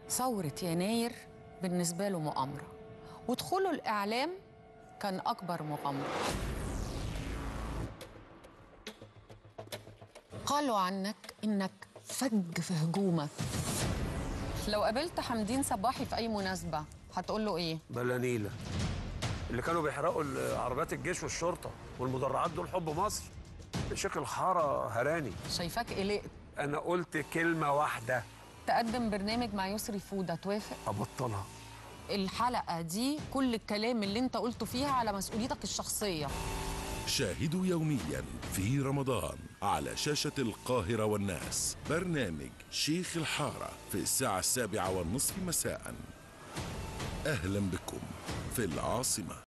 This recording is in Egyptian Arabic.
ثورة يناير بالنسبة له مؤامرة ودخوله الإعلام كان أكبر مغامرة قالوا عنك إنك فج في هجومك لو قابلت حمدين صباحي في أي مناسبة هتقول له إيه؟ بلانيلة اللي كانوا بيحرقوا ال- عربيات الجيش والشرطة والمدرعات دول حب مصر شكل حارة هراني شايفاك قلقت أنا قلت كلمة واحدة تقدم برنامج مع يسري فودة توافق؟ أبطلها الحلقة دي كل الكلام اللي انت قلته فيها على مسؤوليتك الشخصية شاهدوا يوميا في رمضان على شاشة القاهرة والناس برنامج شيخ الحارة في الساعة السابعة والنصف مساء أهلا بكم في العاصمة